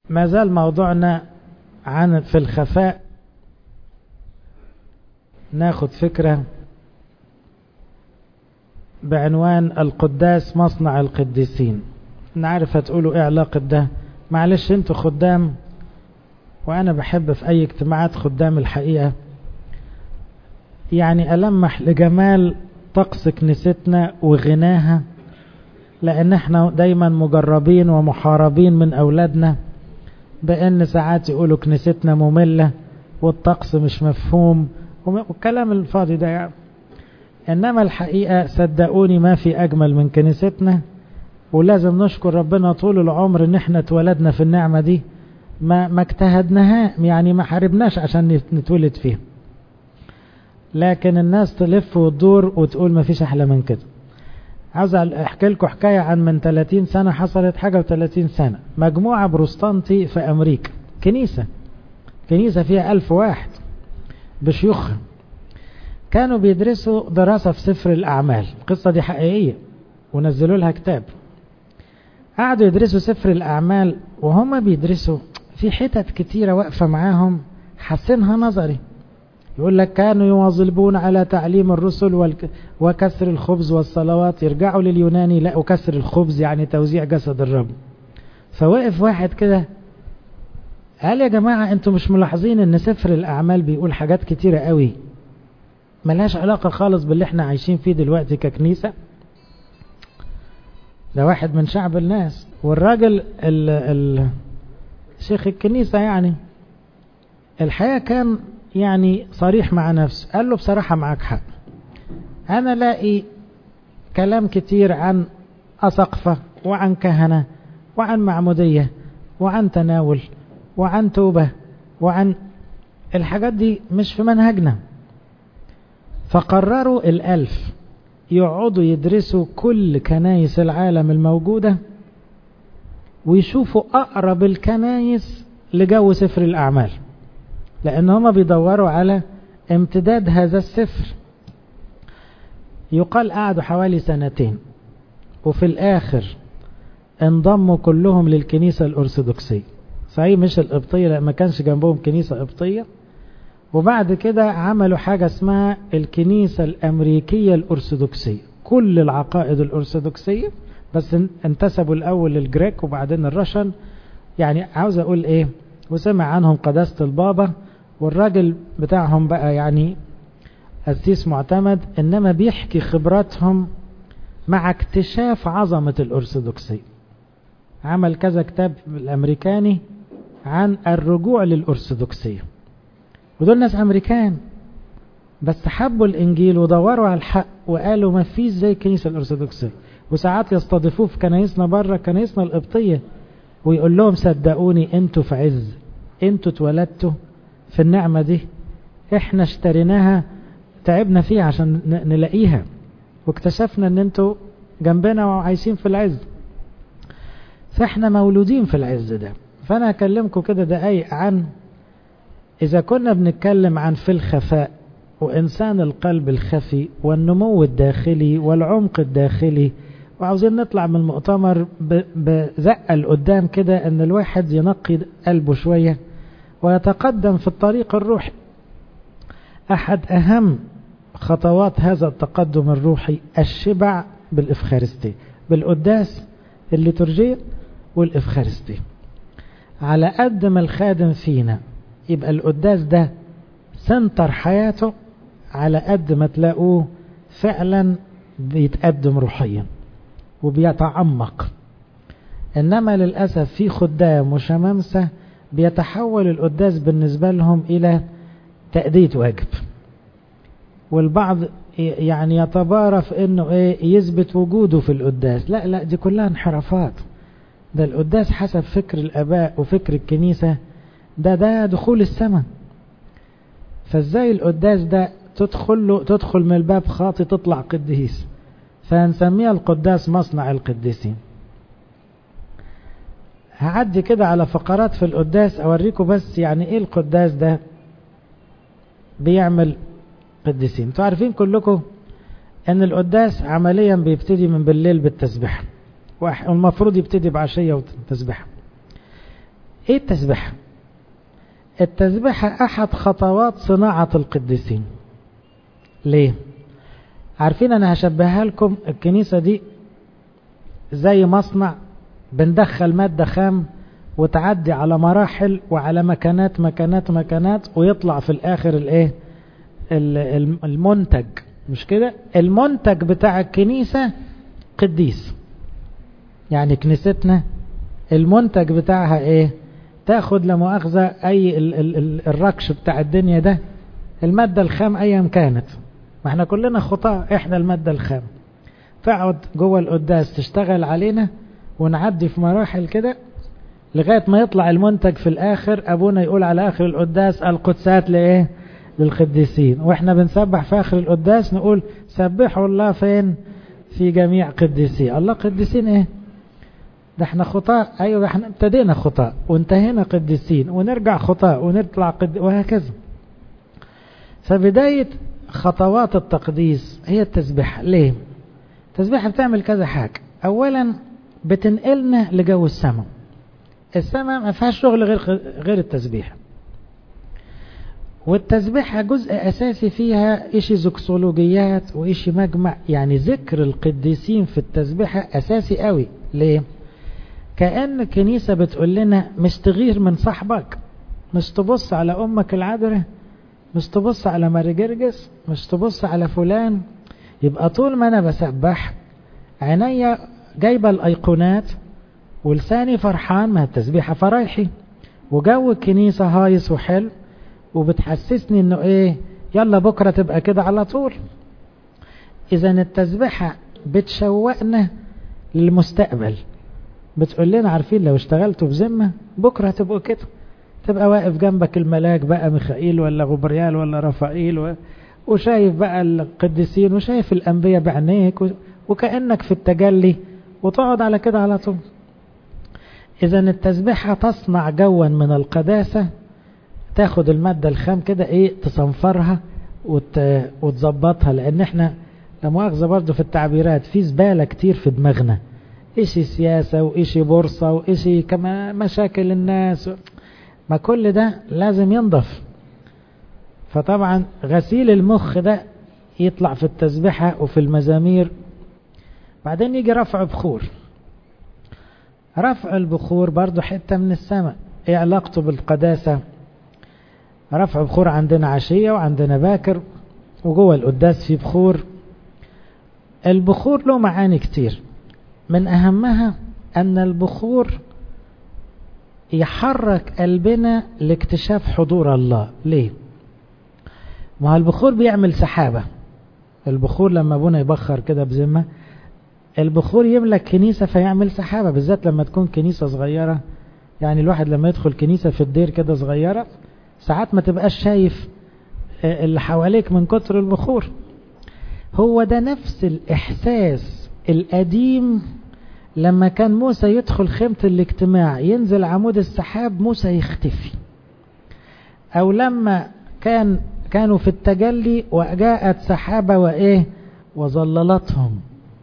ما زال موضوعنا عن في الخفاء ناخد فكرة بعنوان القداس مصنع القديسين نعرف هتقولوا ايه علاقة ده معلش انتوا خدام وانا بحب في اي اجتماعات خدام الحقيقة يعني ألمح لجمال طقس كنيستنا وغناها لأن احنا دايما مجربين ومحاربين من أولادنا بأن ساعات يقولوا كنيستنا مملة والطقس مش مفهوم والكلام الفاضي ده يعني. إنما الحقيقة صدقوني ما في أجمل من كنيستنا ولازم نشكر ربنا طول العمر إن احنا اتولدنا في النعمة دي ما ما اجتهدناها يعني ما حاربناش عشان نتولد فيها لكن الناس تلف وتدور وتقول ما فيش أحلى من كده عاوز احكي لكم حكاية عن من 30 سنة حصلت حاجة و30 سنة مجموعة بروستانتي في أمريكا كنيسة كنيسة فيها ألف واحد بشيوخها كانوا بيدرسوا دراسة في سفر الأعمال القصة دي حقيقية ونزلوا لها كتاب قعدوا يدرسوا سفر الأعمال وهم بيدرسوا في حتت كتيرة واقفة معاهم حاسينها نظري يقول لك كانوا يواظبون على تعليم الرسل والك... وكسر الخبز والصلوات يرجعوا لليوناني لا وكسر الخبز يعني توزيع جسد الرب فوقف واحد كده قال يا جماعة انتوا مش ملاحظين ان سفر الاعمال بيقول حاجات كتيرة قوي ملهاش علاقة خالص باللي احنا عايشين فيه دلوقتي ككنيسة ده واحد من شعب الناس والراجل ال... ال... شيخ الكنيسة يعني الحقيقة كان يعني صريح مع نفسه قال له بصراحة معك حق أنا لاقي كلام كتير عن أسقفة وعن كهنة وعن معمودية وعن تناول وعن توبة وعن الحاجات دي مش في منهجنا فقرروا الألف يقعدوا يدرسوا كل كنايس العالم الموجودة ويشوفوا أقرب الكنايس لجو سفر الأعمال لأن هما بيدوروا على امتداد هذا السفر يقال قعدوا حوالي سنتين وفي الآخر انضموا كلهم للكنيسة الأرثوذكسية صحيح مش القبطية لأن ما كانش جنبهم كنيسة قبطية وبعد كده عملوا حاجة اسمها الكنيسة الأمريكية الأرثوذكسية كل العقائد الأرثوذكسية بس انتسبوا الأول للجريك وبعدين الرشن يعني عاوز أقول إيه وسمع عنهم قداسة البابا والراجل بتاعهم بقى يعني قسيس معتمد إنما بيحكي خبراتهم مع اكتشاف عظمة الأرثوذكسية عمل كذا كتاب الأمريكاني عن الرجوع للأرثوذكسية ودول ناس أمريكان بس حبوا الإنجيل ودوروا على الحق وقالوا ما فيش زي الكنيسة الأرثوذكسية وساعات يستضيفوه في كنايسنا بره كنايسنا القبطية ويقول لهم صدقوني انتوا في عز انتوا اتولدتوا في النعمة دي احنا اشتريناها تعبنا فيها عشان نلاقيها واكتشفنا ان انتوا جنبنا وعايشين في العز فاحنا مولودين في العز ده فانا اكلمكم كده دقايق عن اذا كنا بنتكلم عن في الخفاء وانسان القلب الخفي والنمو الداخلي والعمق الداخلي وعاوزين نطلع من المؤتمر بزقة لقدام كده ان الواحد ينقي قلبه شوية ويتقدم في الطريق الروحي احد اهم خطوات هذا التقدم الروحي الشبع بالافخارستي بالقداس الليتورجية والافخارستي على قد ما الخادم فينا يبقى القداس ده سنتر حياته على قد ما تلاقوه فعلا بيتقدم روحيا وبيتعمق إنما للأسف في خدام وشمامسة بيتحول القداس بالنسبة لهم إلى تأدية واجب والبعض يعني يتبارى في انه ايه يثبت وجوده في القداس لا لا دي كلها انحرافات ده القداس حسب فكر الاباء وفكر الكنيسة ده ده دخول السماء فازاي القداس ده تدخل له تدخل من الباب خاطي تطلع قديس فهنسميها القداس مصنع القديسين هعدي كده على فقرات في القداس اوريكم بس يعني ايه القداس ده بيعمل قديسين انتوا عارفين كلكم ان القداس عمليا بيبتدي من بالليل بالتسبيح والمفروض يبتدي بعشية وتسبيح ايه التسبيحة التسبيحة احد خطوات صناعة القديسين ليه عارفين انا هشبهها لكم الكنيسة دي زي مصنع بندخل مادة خام وتعدي على مراحل وعلى مكانات مكانات مكانات ويطلع في الاخر الايه المنتج مش كده المنتج بتاع الكنيسة قديس يعني كنيستنا المنتج بتاعها ايه تاخد لمؤاخذة اي ال ال ال الركش بتاع الدنيا ده المادة الخام ايا كانت ما احنا كلنا خطاة احنا المادة الخام تقعد جوه القداس تشتغل علينا ونعدي في مراحل كده لغاية ما يطلع المنتج في الاخر ابونا يقول على اخر القداس القدسات لايه للقديسين واحنا بنسبح في اخر القداس نقول سبحوا الله فين في جميع قديسيه الله قديسين ايه ده احنا خطاء ايوه احنا ابتدينا خطاء وانتهينا قديسين ونرجع خطاء ونطلع قد... وهكذا فبداية خطوات التقديس هي التسبيح ليه التسبيحة بتعمل كذا حاجة اولا بتنقلنا لجو السماء السماء ما فيهاش شغل غير غير التسبيح والتسبيحة جزء أساسي فيها إشي زكسولوجيات وإشي مجمع يعني ذكر القديسين في التسبيحة أساسي قوي ليه؟ كأن الكنيسة بتقول لنا مش تغير من صاحبك مش تبص على أمك العذراء مش تبص على ماري جرجس مش تبص على فلان يبقى طول ما أنا بسبح عينيا جايبة الأيقونات ولساني فرحان ما التسبيحة فرايحي وجو الكنيسة هايص وحلو وبتحسسني انه ايه يلا بكرة تبقى كده على طول اذا التسبيحة بتشوقنا للمستقبل بتقول لنا عارفين لو اشتغلتوا بذمة بكرة تبقوا كده تبقى واقف جنبك الملاك بقى ميخائيل ولا غبريال ولا رفائيل و... وشايف بقى القديسين وشايف الأنبياء بعينيك و... وكأنك في التجلي وتقعد على كده على طول إذا التسبيحة تصنع جوا من القداسة تاخد المادة الخام كده ايه تصنفرها وت... وتظبطها لان احنا لا مؤاخذة برضه في التعبيرات في زبالة كتير في دماغنا ايشي سياسة وايشي بورصة وايشي كما مشاكل الناس ما كل ده لازم ينضف فطبعا غسيل المخ ده يطلع في التسبيحة وفي المزامير بعدين يجي رفع بخور رفع البخور برضه حتة من السماء ايه علاقته بالقداسة رفع بخور عندنا عشية وعندنا باكر وجوه القداس في بخور البخور له معاني كتير من أهمها أن البخور يحرك قلبنا لاكتشاف حضور الله ليه ما البخور بيعمل سحابة البخور لما ابونا يبخر كده بذمة البخور يملك كنيسة فيعمل سحابة بالذات لما تكون كنيسة صغيرة يعني الواحد لما يدخل كنيسة في الدير كده صغيرة ساعات ما تبقاش شايف اللي حواليك من كتر البخور هو ده نفس الإحساس القديم لما كان موسى يدخل خيمة الاجتماع ينزل عمود السحاب موسى يختفي أو لما كان كانوا في التجلي وجاءت سحابة وإيه وظللتهم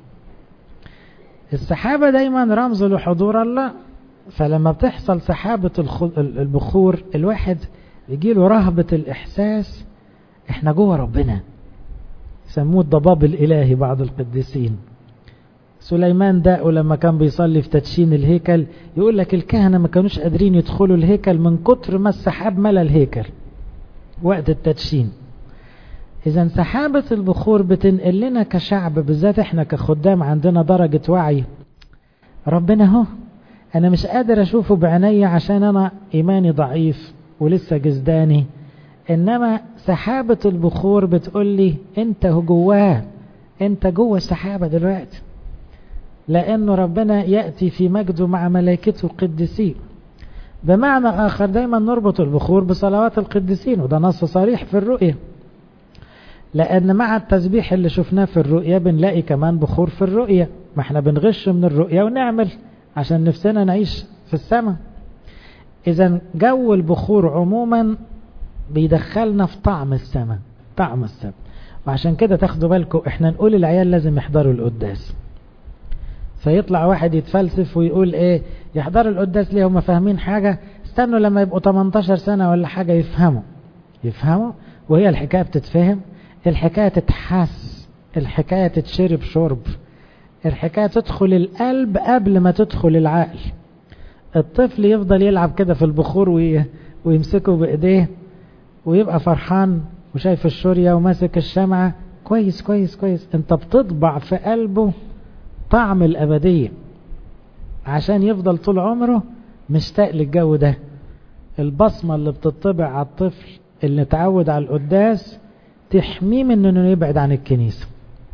السحابة دايما رمز لحضور الله فلما بتحصل سحابة البخور الواحد يجيله رهبة الإحساس احنا جوه ربنا سموه الضباب الإلهي بعض القديسين سليمان داء لما كان بيصلي في تدشين الهيكل يقول لك الكهنة ما كانوش قادرين يدخلوا الهيكل من كتر ما السحاب ملا الهيكل وقت التدشين إذا سحابة البخور بتنقل لنا كشعب بالذات احنا كخدام عندنا درجة وعي ربنا هو أنا مش قادر أشوفه بعيني عشان أنا إيماني ضعيف ولسه جزداني إنما سحابة البخور بتقول لي أنت جواه أنت جوه السحابة دلوقتي لأنه ربنا يأتي في مجده مع ملائكته القديسين بمعنى آخر دايما نربط البخور بصلوات القديسين وده نص صريح في الرؤية لأن مع التسبيح اللي شفناه في الرؤية بنلاقي كمان بخور في الرؤية ما احنا بنغش من الرؤية ونعمل عشان نفسنا نعيش في السماء إذا جو البخور عموما بيدخلنا في طعم السماء طعم السماء وعشان كده تاخدوا بالكم احنا نقول العيال لازم يحضروا القداس فيطلع واحد يتفلسف ويقول ايه يحضروا القداس ليه هم فاهمين حاجة استنوا لما يبقوا 18 سنة ولا حاجة يفهموا يفهموا وهي الحكاية بتتفهم الحكاية تتحس الحكاية تتشرب شرب الحكاية تدخل القلب قبل ما تدخل العقل الطفل يفضل يلعب كده في البخور وي... ويمسكه بإيديه ويبقى فرحان وشايف الشورية وماسك الشمعة كويس كويس كويس انت بتطبع في قلبه طعم الأبدية عشان يفضل طول عمره مشتاق للجو ده البصمة اللي بتطبع على الطفل اللي اتعود على القداس تحميه من انه يبعد عن الكنيسة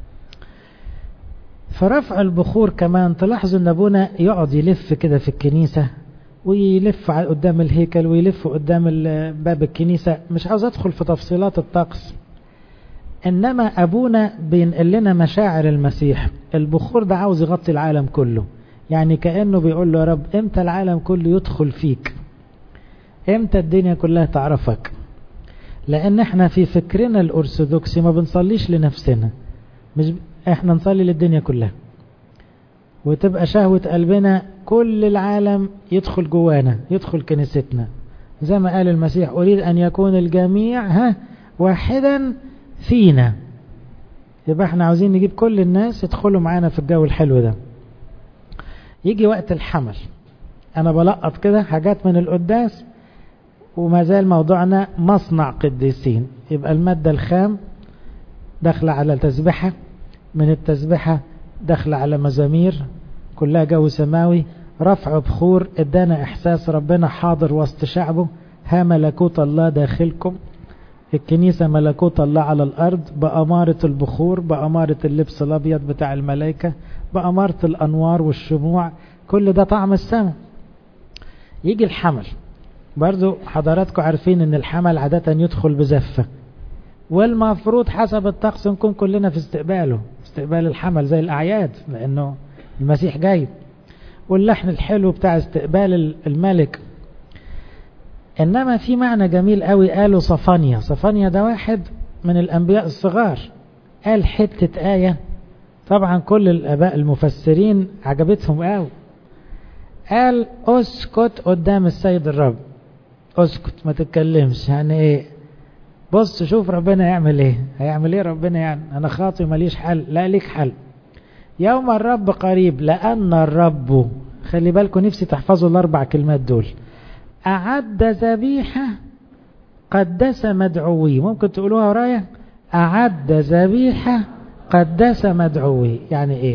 فرفع البخور كمان تلاحظوا ان ابونا يقعد يلف كده في الكنيسة ويلف قدام الهيكل ويلف قدام باب الكنيسة مش عاوز ادخل في تفصيلات الطقس انما ابونا بينقل لنا مشاعر المسيح البخور ده عاوز يغطي العالم كله يعني كأنه بيقول له يا رب امتى العالم كله يدخل فيك امتى الدنيا كلها تعرفك لان احنا في فكرنا الارثوذكسي ما بنصليش لنفسنا مش احنا نصلي للدنيا كلها وتبقى شهوة قلبنا كل العالم يدخل جوانا يدخل كنيستنا زي ما قال المسيح أريد أن يكون الجميع ها واحدا فينا يبقى احنا عاوزين نجيب كل الناس يدخلوا معانا في الجو الحلو ده يجي وقت الحمل انا بلقط كده حاجات من القداس وما زال موضوعنا مصنع قديسين يبقى المادة الخام داخلة على التسبحة من التسبحة داخلة على مزامير كلها جو سماوي رفع بخور ادانا احساس ربنا حاضر وسط شعبه ها ملكوت الله داخلكم الكنيسة ملكوت الله على الأرض بأمارة البخور بأمارة اللبس الأبيض بتاع الملائكة بأمارة الأنوار والشموع كل ده طعم السماء يجي الحمل برضو حضراتكم عارفين ان الحمل عادة يدخل بزفة والمفروض حسب الطقس نكون كلنا في استقباله استقبال الحمل زي الأعياد لأنه المسيح جاي واللحن الحلو بتاع استقبال الملك إنما في معنى جميل قوي قاله صفانيا صفانيا ده واحد من الأنبياء الصغار قال حتة آية طبعا كل الآباء المفسرين عجبتهم قوي قال اسكت قدام السيد الرب اسكت ما تتكلمش يعني ايه بص شوف ربنا يعمل ايه هيعمل ايه ربنا يعني انا خاطي ماليش حل لا ليك حل يوم الرب قريب لأن الرب خلي بالكم نفسي تحفظوا الأربع كلمات دول أعد ذبيحة قدس مدعوي ممكن تقولوها ورايا أعد ذبيحة قدس مدعوي يعني إيه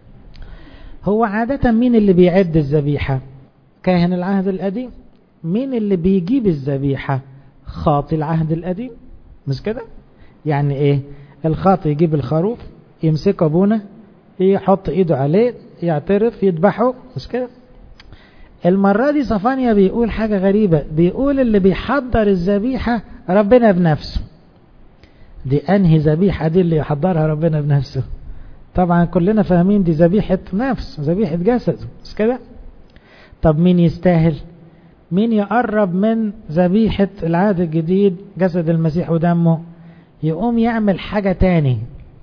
هو عادة مين اللي بيعد الذبيحة كاهن العهد القديم مين اللي بيجيب الذبيحة خاطي العهد القديم مش كده يعني ايه الخاطي يجيب الخروف يمسك ابونا يحط ايده عليه يعترف يذبحه مش كده المرة دي صفانيا بيقول حاجة غريبة بيقول اللي بيحضر الذبيحة ربنا بنفسه دي انهي ذبيحة دي اللي يحضرها ربنا بنفسه طبعا كلنا فاهمين دي ذبيحة نفس ذبيحة جسد مش كده طب مين يستاهل مين يقرب من ذبيحة العهد الجديد جسد المسيح ودمه يقوم يعمل حاجة تاني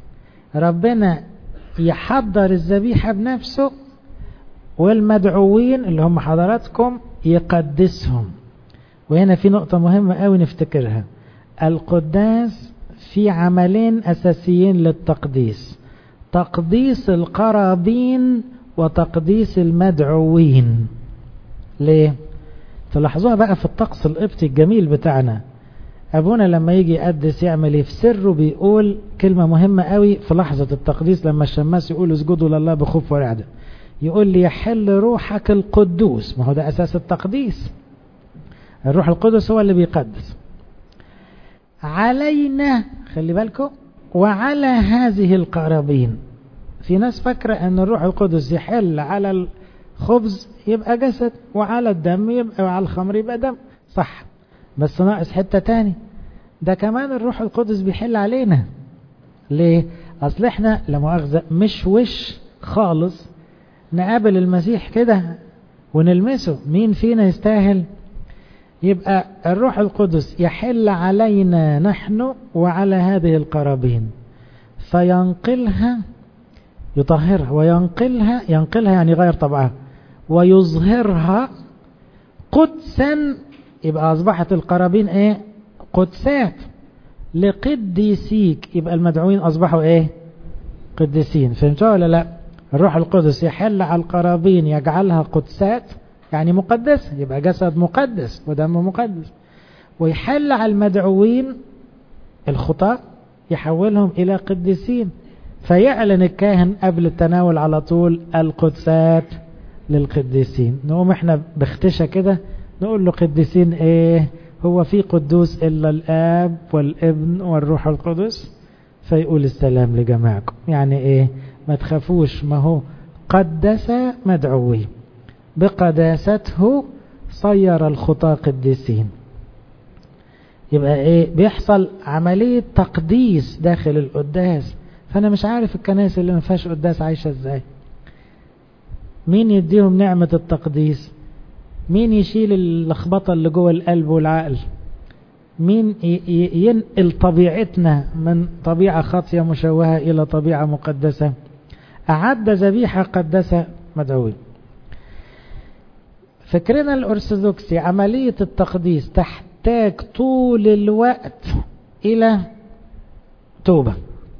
ربنا يحضر الذبيحة بنفسه والمدعوين اللي هم حضراتكم يقدسهم وهنا في نقطة مهمة قوي نفتكرها القداس في عملين أساسيين للتقديس تقديس القرابين وتقديس المدعوين ليه تلاحظوها بقى في الطقس القبطي الجميل بتاعنا أبونا لما يجي يقدس يعمل ايه في سره بيقول كلمة مهمة قوي في لحظة التقديس لما الشماس يقول اسجدوا لله بخوف ورعدة يقول لي يحل روحك القدوس ما هو ده أساس التقديس الروح القدس هو اللي بيقدس علينا خلي بالكم وعلى هذه القرابين في ناس فاكرة أن الروح القدس يحل على الخبز يبقى جسد وعلى الدم يبقى وعلى الخمر يبقى دم صح بس ناقص حتة تاني ده كمان الروح القدس بيحل علينا ليه اصل احنا لمؤاخذة مش وش خالص نقابل المسيح كده ونلمسه مين فينا يستاهل يبقى الروح القدس يحل علينا نحن وعلى هذه القرابين فينقلها يطهرها وينقلها ينقلها يعني غير طبعها ويظهرها قدسا يبقى أصبحت القرابين إيه قدسات لقديسيك يبقى المدعوين أصبحوا إيه قديسين فهمتوا ولا لا الروح القدس يحل على القرابين يجعلها قدسات يعني مقدسة يبقى جسد مقدس ودم مقدس ويحل على المدعوين الخطاة يحولهم إلى قديسين فيعلن الكاهن قبل التناول على طول القدسات للقديسين نقوم احنا باختشة كده نقول له قديسين ايه هو في قدوس إلا الآب والابن والروح القدس فيقول السلام لجماعكم يعني ايه ما تخافوش ما هو قدس مدعوي بقداسته صير الخطاة قديسين يبقى ايه بيحصل عملية تقديس داخل القداس فانا مش عارف الكنائس اللي ما فيهاش قداس عايشة ازاي مين يديهم نعمة التقديس مين يشيل اللخبطة اللي جوه القلب والعقل مين ينقل طبيعتنا من طبيعة خاطية مشوهة إلى طبيعة مقدسة أعد ذبيحة قدسة مدعوين فكرنا الأرثوذكسي عملية التقديس تحتاج طول الوقت إلى توبة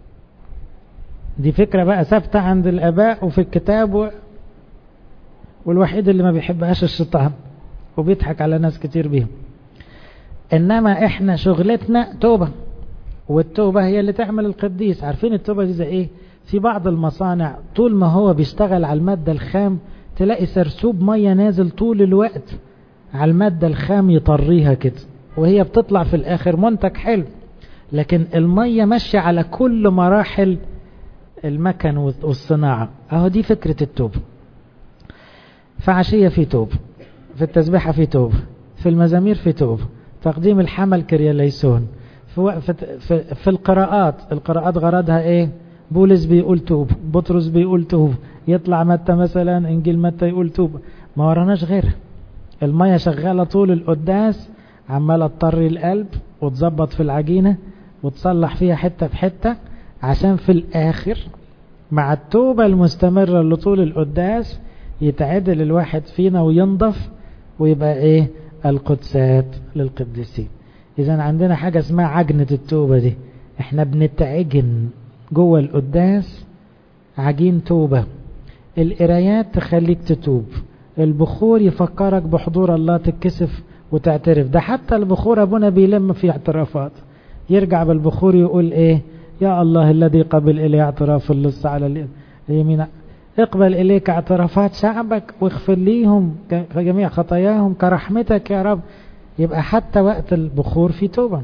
دي فكرة بقى ثابتة عند الآباء وفي الكتاب والوحيد اللي ما بيحبهاش الشيطان وبيضحك على ناس كتير بيهم انما احنا شغلتنا توبة والتوبة هي اللي تعمل القديس عارفين التوبة دي زي ايه في بعض المصانع طول ما هو بيشتغل على المادة الخام تلاقي سرسوب مية نازل طول الوقت على المادة الخام يطريها كده وهي بتطلع في الاخر منتج حلو لكن المية ماشية على كل مراحل المكن والصناعة اهو دي فكرة التوبة فعشية في توب في التسبيحة في توب في المزامير في توب تقديم الحمل كرياليسون في, في, في القراءات القراءات غرضها ايه بولس بيقول توب بطرس بيقول توب يطلع متى مثلا انجيل متى يقول توب ما وراناش غيرها المية شغالة طول القداس عمالة تطري القلب وتظبط في العجينة وتصلح فيها حتة بحتة عشان في الآخر مع التوبة المستمرة اللي طول القداس يتعدل الواحد فينا وينضف ويبقى ايه القدسات للقديسين اذا عندنا حاجة اسمها عجنة التوبة دي احنا بنتعجن جوه القداس عجين توبة القرايات تخليك تتوب البخور يفكرك بحضور الله تتكسف وتعترف ده حتى البخور ابونا بيلم في اعترافات يرجع بالبخور يقول ايه يا الله الذي قبل الي اعتراف اللص على اليمين اقبل إليك اعترافات شعبك واغفر ليهم جميع خطاياهم كرحمتك يا رب يبقى حتى وقت البخور في توبة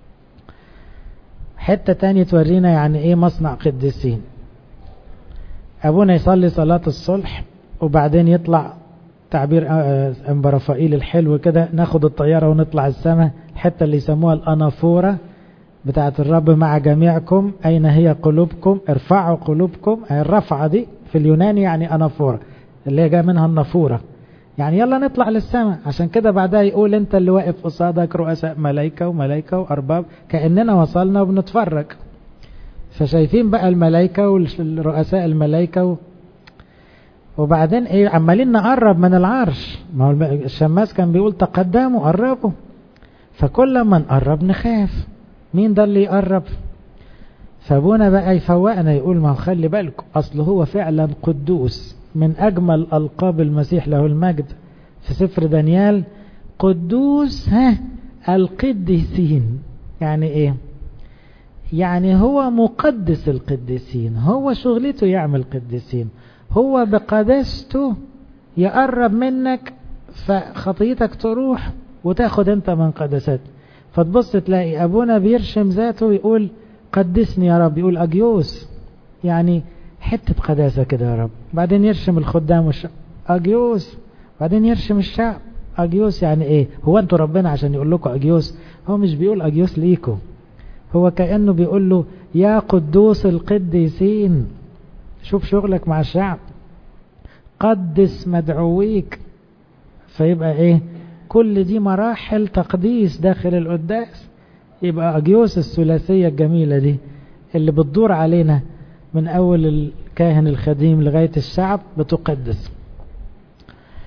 حتة تانية تورينا يعني ايه مصنع قديسين ابونا يصلي صلاة الصلح وبعدين يطلع تعبير انبا رفائيل الحلو كده ناخد الطيارة ونطلع السماء الحتة اللي يسموها الانافورة بتاعت الرب مع جميعكم اين هي قلوبكم ارفعوا قلوبكم الرفعة دي في اليوناني يعني أنافورة اللي هي جاء منها النافورة يعني يلا نطلع للسماء عشان كده بعدها يقول انت اللي واقف قصادك رؤساء ملائكة وملائكة وأرباب كأننا وصلنا وبنتفرج فشايفين بقى الملائكة والرؤساء الملائكة و... وبعدين ايه عمالين نقرب من العرش ما هو الشماس كان بيقول تقدموا قربوا فكل ما نقرب نخاف مين ده اللي يقرب فابونا بقى يفوقنا يقول ما هو خلي بالكم اصل هو فعلا قدوس من اجمل القاب المسيح له المجد في سفر دانيال قدوس ها القديسين يعني ايه يعني هو مقدس القديسين هو شغلته يعمل قديسين هو بقداسته يقرب منك فخطيتك تروح وتاخد انت من قدسات فتبص تلاقي ابونا بيرشم ذاته ويقول قدسني يا رب يقول أجيوس يعني حتة قداسة كده يا رب بعدين يرشم الخدام والشعب أجيوس بعدين يرشم الشعب أجيوس يعني إيه هو أنتوا ربنا عشان يقول لكم أجيوس هو مش بيقول أجيوس ليكم هو كأنه بيقول له يا قدوس القديسين شوف شغلك مع الشعب قدس مدعويك فيبقى إيه كل دي مراحل تقديس داخل القداس يبقى أجيوس الثلاثية الجميلة دي اللي بتدور علينا من أول الكاهن الخديم لغاية الشعب بتقدس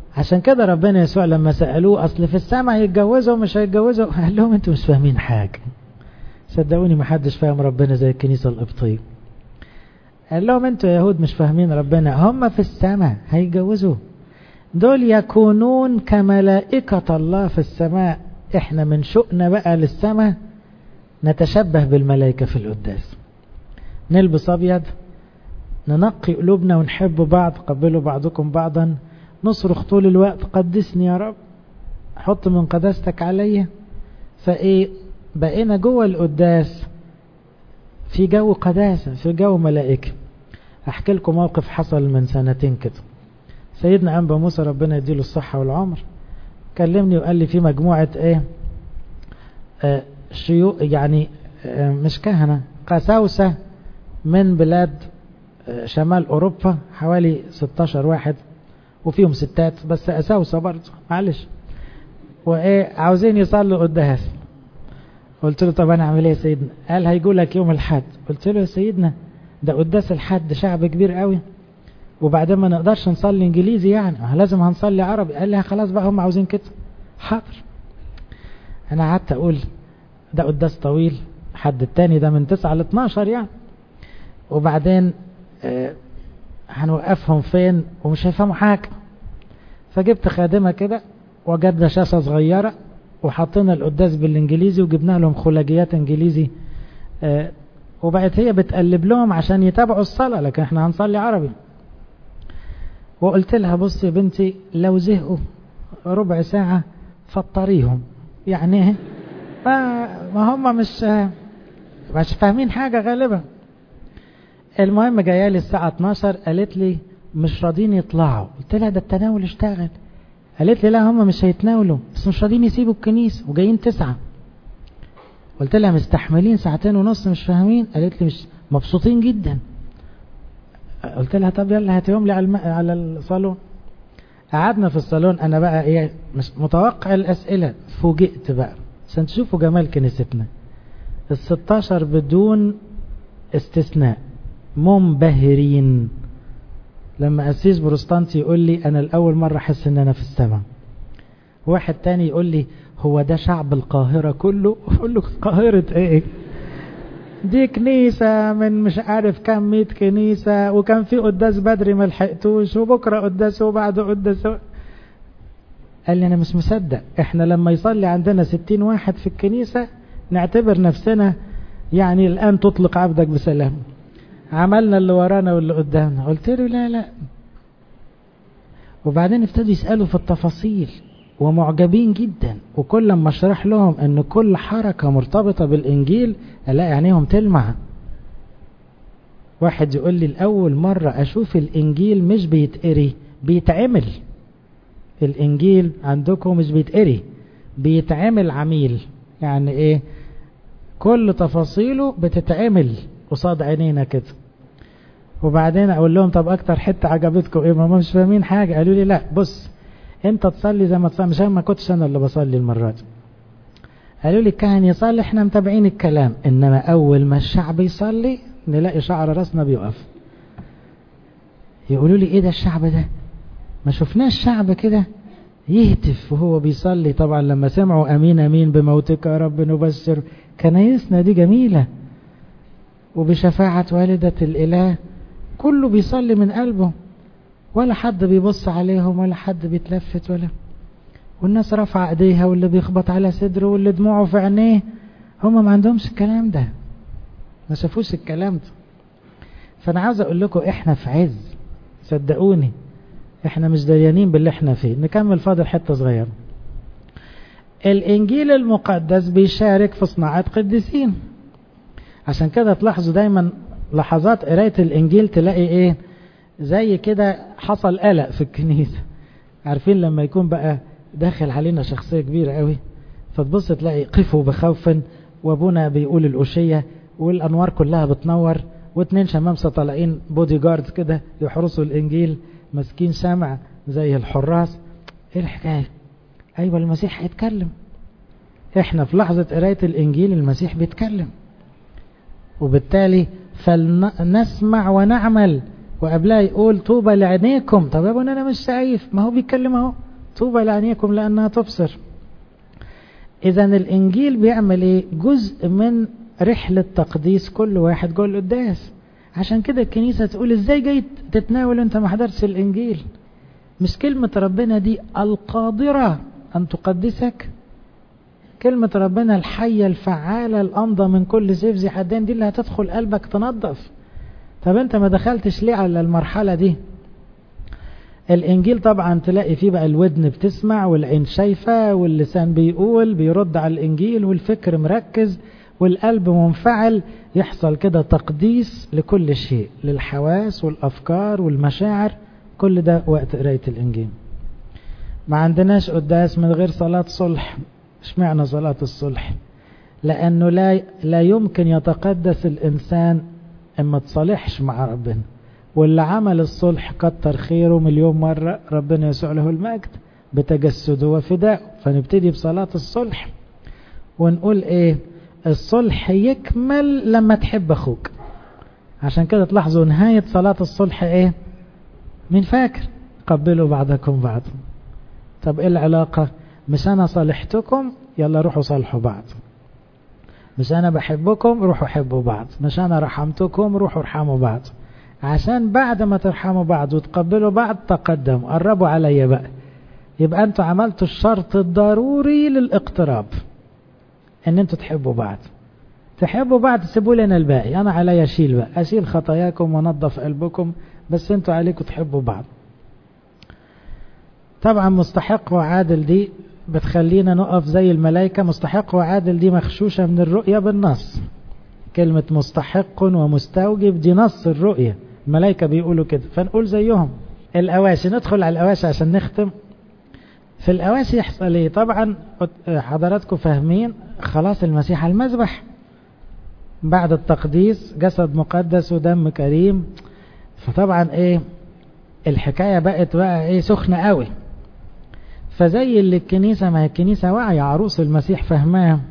عشان كده ربنا يسوع لما سألوه أصل في السماء هيتجوزوا مش هيتجوزوا قال لهم أنتوا مش فاهمين حاجة صدقوني ما حدش فاهم ربنا زي الكنيسة القبطية قال لهم أنتوا يهود مش فاهمين ربنا هم في السماء هيتجوزوا دول يكونون كملائكة الله في السماء احنا من شؤنا بقى للسماء نتشبه بالملائكة في القداس نلبس أبيض ننقي قلوبنا ونحب بعض قبلوا بعضكم بعضا نصرخ طول الوقت قدسني يا رب حط من قداستك عليا فايه بقينا جوه القداس في جو قداسة في جو ملائكة احكي لكم موقف حصل من سنتين كده سيدنا أنبا موسى ربنا يديله الصحة والعمر كلمني وقال لي في مجموعة ايه آه شيوخ يعني آه مش كهنة قساوسة من بلاد آه شمال أوروبا حوالي 16 واحد وفيهم ستات بس أساوسة برضه معلش وإيه عاوزين يصلوا قداس قلت له طب أنا أعمل إيه يا سيدنا قال هيجوا لك يوم الحد قلت له يا سيدنا ده قداس الحد شعب كبير قوي وبعدين ما نقدرش نصلي انجليزي يعني لازم هنصلي عربي قال لي خلاص بقى هم عاوزين كده حاضر انا قعدت اقول ده قداس طويل حد التاني ده من 9 ل 12 يعني وبعدين آه هنوقفهم فين ومش هيفهموا حاجة فجبت خادمة كده وجدنا شاشة صغيرة وحطينا القداس بالانجليزي وجبنا لهم خلاجيات انجليزي آه وبقت هي بتقلب لهم عشان يتابعوا الصلاة لكن احنا هنصلي عربي وقلت لها بصي يا بنتي لو زهقوا ربع ساعة فطريهم يعني ما, ما هم مش مش فاهمين حاجة غالبا المهم جايه لي الساعة 12 قالت لي مش راضيين يطلعوا قلت لها ده التناول اشتغل قالت لي لا هم مش هيتناولوا بس مش راضيين يسيبوا الكنيسة وجايين تسعة قلت لها مستحملين ساعتين ونص مش فاهمين قالت لي مش مبسوطين جدا قلت لها طب يلا هاتيهم لي على, الم... على الصالون قعدنا في الصالون انا بقى ايه مش متوقع الاسئله فوجئت بقى عشان تشوفوا جمال كنيستنا ال 16 بدون استثناء منبهرين لما أسيس بروستانتي يقول لي أنا الأول مرة أحس إن أنا في السماء واحد تاني يقول لي هو ده شعب القاهرة كله أقول له قاهرة إيه دي كنيسة من مش عارف كم ميت كنيسة وكان في قداس بدري ما لحقتوش وبكرة قداس وبعده قداس قال لي أنا مش مصدق إحنا لما يصلي عندنا ستين واحد في الكنيسة نعتبر نفسنا يعني الآن تطلق عبدك بسلام عملنا اللي ورانا واللي قدامنا قلت له لا لا وبعدين ابتدوا يسألوا في التفاصيل ومعجبين جدا وكل ما اشرح لهم ان كل حركة مرتبطة بالانجيل الاقي عينيهم تلمع واحد يقول لي الاول مرة اشوف الانجيل مش بيتقري بيتعمل الانجيل عندكم مش بيتقري بيتعمل عميل يعني ايه كل تفاصيله بتتعمل قصاد عينينا كده وبعدين اقول لهم طب اكتر حته عجبتكم ايه ما مش فاهمين حاجه قالوا لي لا بص انت تصلي زي ما تصلي مش ما كنتش انا اللي بصلي المره دي قالوا لي الكاهن يصلي احنا متابعين الكلام انما اول ما الشعب يصلي نلاقي شعر راسنا بيقف يقولوا لي ايه ده الشعب ده ما شفناش شعب كده يهتف وهو بيصلي طبعا لما سمعوا امين امين بموتك يا رب نبشر كنايسنا دي جميله وبشفاعة والدة الإله كله بيصلي من قلبه ولا حد بيبص عليهم ولا حد بيتلفت ولا والناس رافعة ايديها واللي بيخبط على صدره واللي دموعه في عينيه هم ما عندهمش الكلام ده ما شافوش الكلام ده فانا عاوز اقول لكم احنا في عز صدقوني احنا مش دريانين باللي احنا فيه نكمل فاضل حتة صغيرة الانجيل المقدس بيشارك في صناعة قديسين عشان كده تلاحظوا دايما لحظات قراية الانجيل تلاقي ايه زي كده حصل قلق في الكنيسة عارفين لما يكون بقى داخل علينا شخصية كبيرة قوي فتبص تلاقي قفوا بخوفا وابونا بيقول الأشية والأنوار كلها بتنور واتنين شمامسة طالعين بودي جارد كده يحرسوا الإنجيل ماسكين سمع زي الحراس ايه الحكاية ايوه المسيح هيتكلم احنا في لحظة قراية الإنجيل المسيح بيتكلم وبالتالي فلنسمع ونعمل وقبلها يقول طوبى لعينيكم طب يا ابني انا مش شايف ما هو بيتكلم اهو طوبى لعينيكم لانها تبصر اذا الانجيل بيعمل ايه جزء من رحلة تقديس كل واحد جوه القداس عشان كده الكنيسة تقول ازاي جاي تتناول انت ما حضرتش الانجيل مش كلمة ربنا دي القادرة ان تقدسك كلمة ربنا الحية الفعالة الأمضى من كل سيف ذي حدين دي اللي هتدخل قلبك تنظف طب انت ما دخلتش ليه على المرحلة دي الانجيل طبعا تلاقي فيه بقى الودن بتسمع والعين شايفة واللسان بيقول بيرد على الانجيل والفكر مركز والقلب منفعل يحصل كده تقديس لكل شيء للحواس والافكار والمشاعر كل ده وقت قراية الانجيل ما عندناش قداس من غير صلاة صلح اشمعنى صلاة الصلح لانه لا لا يمكن يتقدس الانسان اما تصالحش مع ربنا واللي عمل الصلح كتر خيره مليون مرة ربنا يسوع له المجد بتجسده وفدائه فنبتدي بصلاة الصلح ونقول ايه الصلح يكمل لما تحب اخوك عشان كده تلاحظوا نهاية صلاة الصلح ايه مين فاكر قبلوا بعضكم بعض طب ايه العلاقة مش انا صالحتكم يلا روحوا صالحوا بعض مش انا بحبكم روحوا حبوا بعض مش انا رحمتكم روحوا ارحموا بعض عشان بعد ما ترحموا بعض وتقبلوا بعض تقدموا قربوا عليا بقى يبقى انتوا عملتوا الشرط الضروري للاقتراب ان انتوا تحبوا بعض تحبوا بعض سيبوا لنا الباقي انا عليا اشيل بقى اشيل خطاياكم ونظف قلبكم بس انتوا عليكم تحبوا بعض طبعا مستحق وعادل دي بتخلينا نقف زي الملائكة مستحق وعادل دي مخشوشة من الرؤية بالنص كلمة مستحق ومستوجب دي نص الرؤية الملائكة بيقولوا كده فنقول زيهم الأواشي ندخل على الأواشي عشان نختم في الأواشي يحصل ايه طبعا حضراتكم فاهمين خلاص المسيح على المذبح بعد التقديس جسد مقدس ودم كريم فطبعا ايه الحكاية بقت بقى ايه سخنة قوي فزي اللي الكنيسة ما هي الكنيسة واعية عروس المسيح فهمها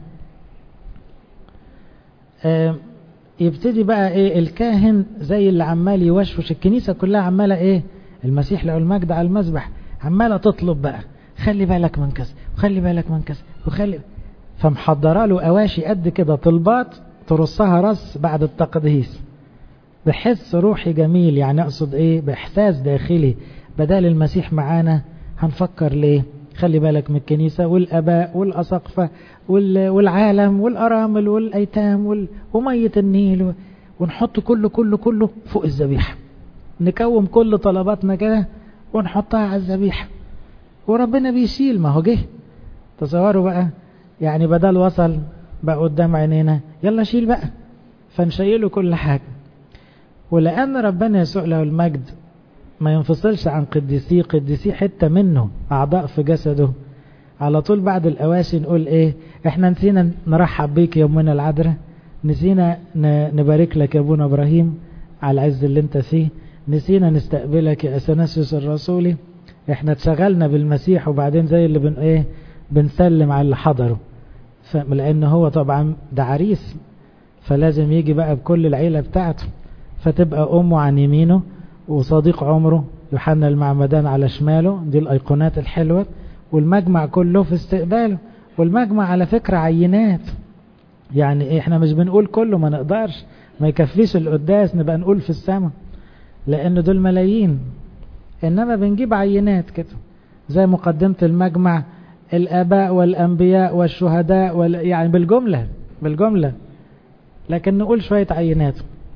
آه يبتدي بقى ايه الكاهن زي اللي عمال يوشوش الكنيسة كلها عمالة ايه المسيح له المجد على المذبح عمالة تطلب بقى خلي بالك من كذا وخلي بالك من كذا وخلي فمحضره له اواشي قد كده طلبات ترصها رص بعد التقديس بحس روحي جميل يعني اقصد ايه باحساس داخلي بدل المسيح معانا هنفكر ليه خلي بالك من الكنيسة والأباء والأسقفة والعالم والأرامل والأيتام ومية النيل ونحط كله كله كله فوق الذبيحة نكوم كل طلباتنا كده ونحطها على الذبيحة وربنا بيشيل ما هو جه تصوروا بقى يعني بدل وصل بقى قدام عينينا يلا شيل بقى فنشيله كل حاجة ولأن ربنا يسوع له المجد ما ينفصلش عن قديسيه قديسيه حتة منه أعضاء في جسده على طول بعد الأواشي نقول إيه إحنا نسينا نرحب بيك يا أمنا العذراء نسينا نبارك لك يا أبونا إبراهيم على العز اللي أنت فيه نسينا نستقبلك يا أثناسيوس الرسولي إحنا اتشغلنا بالمسيح وبعدين زي اللي بن إيه بنسلم على اللي حضره لأن هو طبعا ده عريس فلازم يجي بقى بكل العيلة بتاعته فتبقى أمه عن يمينه وصديق عمره يوحنا المعمدان على شماله دي الأيقونات الحلوة والمجمع كله في استقباله والمجمع على فكرة عينات يعني إيه احنا مش بنقول كله ما نقدرش ما يكفيش القداس نبقى نقول في السماء لأن دول ملايين إنما بنجيب عينات كده زي مقدمة المجمع الآباء والأنبياء والشهداء وال... يعني بالجملة بالجملة لكن نقول شوية عينات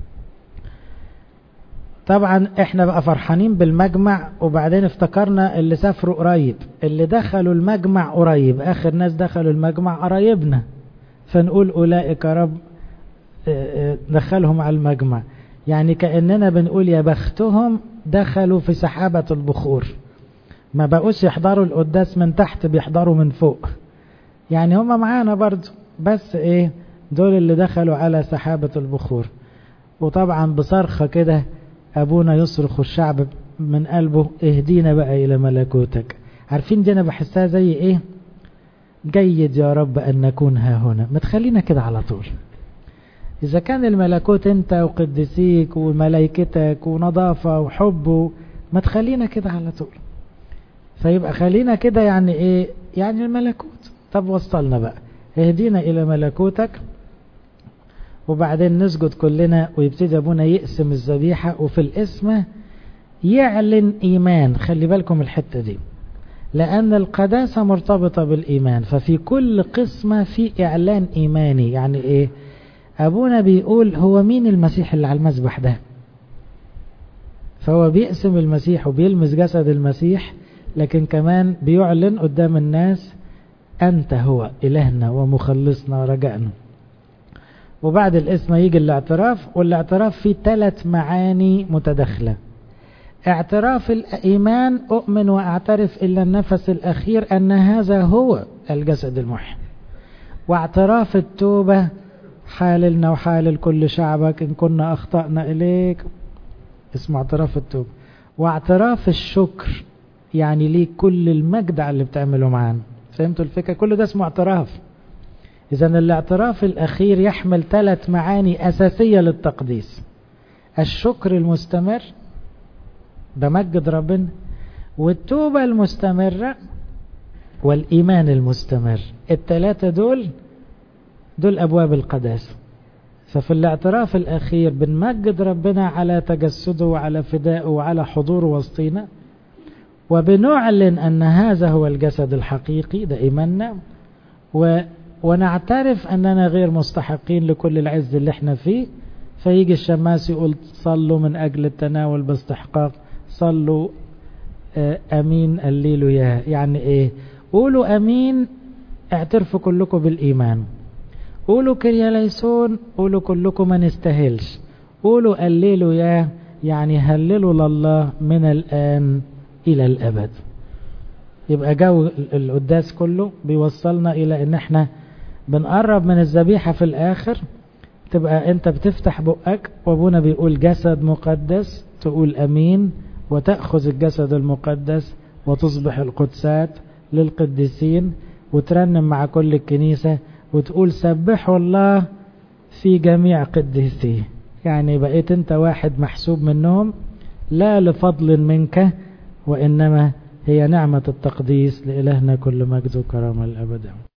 طبعا احنا بقى فرحانين بالمجمع وبعدين افتكرنا اللي سافروا قريب اللي دخلوا المجمع قريب اخر ناس دخلوا المجمع قرايبنا فنقول اولئك رب دخلهم على المجمع يعني كأننا بنقول يا بختهم دخلوا في سحابة البخور ما بقوش يحضروا القداس من تحت بيحضروا من فوق يعني هم معانا برضو بس ايه دول اللي دخلوا على سحابة البخور وطبعا بصرخة كده أبونا يصرخ الشعب من قلبه اهدينا بقى إلى ملكوتك عارفين دي أنا بحسها زي إيه جيد يا رب أن نكون ها هنا ما تخلينا كده على طول إذا كان الملكوت أنت وقدسيك وملائكتك ونظافة وحب ما تخلينا كده على طول فيبقى خلينا كده يعني إيه يعني الملكوت طب وصلنا بقى اهدينا إلى ملكوتك وبعدين نسجد كلنا ويبتدي أبونا يقسم الذبيحة وفي القسمة يعلن إيمان خلي بالكم الحتة دي لأن القداسة مرتبطة بالإيمان ففي كل قسمة في إعلان إيماني يعني إيه أبونا بيقول هو مين المسيح اللي على المذبح ده فهو بيقسم المسيح وبيلمس جسد المسيح لكن كمان بيعلن قدام الناس أنت هو إلهنا ومخلصنا ورجائنا وبعد الاسم يجي الاعتراف والاعتراف فيه ثلاث معاني متداخلة اعتراف الإيمان أؤمن وأعترف إلا النفس الأخير أن هذا هو الجسد المحي واعتراف التوبة حاللنا وحالل كل شعبك إن كنا أخطأنا إليك اسمه اعتراف التوبة واعتراف الشكر يعني ليك كل المجد على اللي بتعمله معانا فهمتوا الفكرة كل ده اسمه اعتراف إذا الاعتراف الأخير يحمل ثلاث معاني أساسية للتقديس الشكر المستمر بمجد ربنا والتوبة المستمرة والإيمان المستمر الثلاثة دول دول أبواب القداسة ففي الاعتراف الأخير بنمجد ربنا على تجسده وعلى فدائه وعلى حضوره وسطينا وبنعلن أن هذا هو الجسد الحقيقي ده إيماننا و ونعترف أننا غير مستحقين لكل العز اللي احنا فيه فيجي الشماس يقول صلوا من أجل التناول باستحقاق صلوا أمين الليل يا يعني إيه قولوا أمين اعترفوا كلكم بالإيمان قولوا كرياليسون قولوا كلكم ما نستاهلش قولوا الليل يا يعني هللوا لله من الآن إلى الأبد يبقى جو القداس كله بيوصلنا إلى إن احنا بنقرب من الذبيحة في الآخر تبقى أنت بتفتح بقك وأبونا بيقول جسد مقدس تقول أمين وتأخذ الجسد المقدس وتصبح القدسات للقديسين وترنم مع كل الكنيسة وتقول سبحوا الله في جميع قديسيه يعني بقيت أنت واحد محسوب منهم لا لفضل منك وإنما هي نعمة التقديس لإلهنا كل مجد وكرامة الأبد